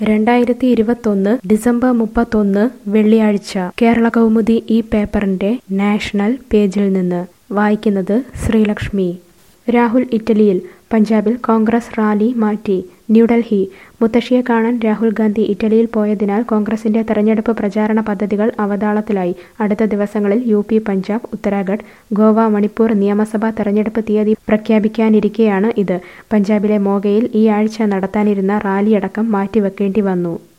രണ്ടായിരത്തി ഇരുപത്തൊന്ന് ഡിസംബർ മുപ്പത്തൊന്ന് വെള്ളിയാഴ്ച കേരള കൗമുദി ഈ പേപ്പറിന്റെ നാഷണൽ പേജിൽ നിന്ന് വായിക്കുന്നത് ശ്രീലക്ഷ്മി രാഹുൽ ഇറ്റലിയിൽ പഞ്ചാബിൽ കോൺഗ്രസ് റാലി മാറ്റി ന്യൂഡൽഹി മുത്തശ്ശിയെ കാണാൻ രാഹുൽ ഗാന്ധി ഇറ്റലിയിൽ പോയതിനാൽ കോൺഗ്രസിന്റെ തെരഞ്ഞെടുപ്പ് പ്രചാരണ പദ്ധതികൾ അവതാളത്തിലായി അടുത്ത ദിവസങ്ങളിൽ യു പി പഞ്ചാബ് ഉത്തരാഖണ്ഡ് ഗോവ മണിപ്പൂർ നിയമസഭാ തെരഞ്ഞെടുപ്പ് തീയതി പ്രഖ്യാപിക്കാനിരിക്കെയാണ് ഇത് പഞ്ചാബിലെ മോഗയിൽ ഈ ആഴ്ച നടത്താനിരുന്ന റാലിയടക്കം മാറ്റിവെക്കേണ്ടി വന്നു